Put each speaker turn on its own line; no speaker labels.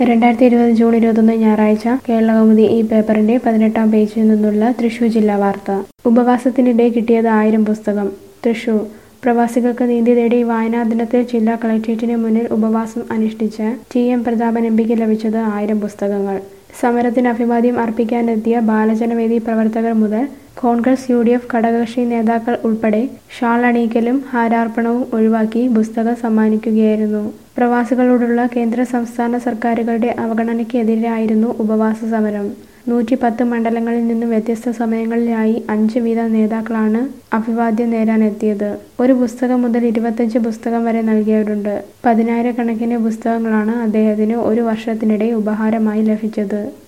രണ്ടായിരത്തി ഇരുപത് ജൂൺ ഇരുപത്തൊന്ന് ഞായറാഴ്ച കേരളകൗമുദി ഈ പേപ്പറിന്റെ പതിനെട്ടാം പേജിൽ നിന്നുള്ള തൃശൂർ ജില്ലാ വാർത്ത ഉപവാസത്തിനിടെ കിട്ടിയത് ആയിരം പുസ്തകം തൃശൂർ പ്രവാസികൾക്ക് നീതി തേടി വായനാ ദിനത്തിൽ ജില്ലാ കളക്ട്രേറ്റിന് മുന്നിൽ ഉപവാസം അനുഷ്ഠിച്ച ടി എം പ്രതാപൻ എം പിക്ക് ലഭിച്ചത് ആയിരം പുസ്തകങ്ങൾ സമരത്തിന് അഭിവാദ്യം അർപ്പിക്കാനെത്തിയ ബാലജനവേദി പ്രവർത്തകർ മുതൽ കോൺഗ്രസ് യു ഡി എഫ് ഘടകകക്ഷി നേതാക്കൾ ഉൾപ്പെടെ ഷാൾ അണിയിക്കലും ഹാരാർപ്പണവും ഒഴിവാക്കി പുസ്തകം സമ്മാനിക്കുകയായിരുന്നു പ്രവാസികളോടുള്ള കേന്ദ്ര സംസ്ഥാന സർക്കാരുകളുടെ അവഗണനയ്ക്കെതിരായിരുന്നു ഉപവാസ സമരം നൂറ്റി പത്ത് മണ്ഡലങ്ങളിൽ നിന്നും വ്യത്യസ്ത സമയങ്ങളിലായി അഞ്ച് വീതം നേതാക്കളാണ് അഭിവാദ്യം നേരാനെത്തിയത് ഒരു പുസ്തകം മുതൽ ഇരുപത്തഞ്ച് പുസ്തകം വരെ നൽകിയവരുണ്ട് പതിനായിരക്കണക്കിന് പുസ്തകങ്ങളാണ് അദ്ദേഹത്തിന് ഒരു വർഷത്തിനിടെ ഉപഹാരമായി ലഭിച്ചത്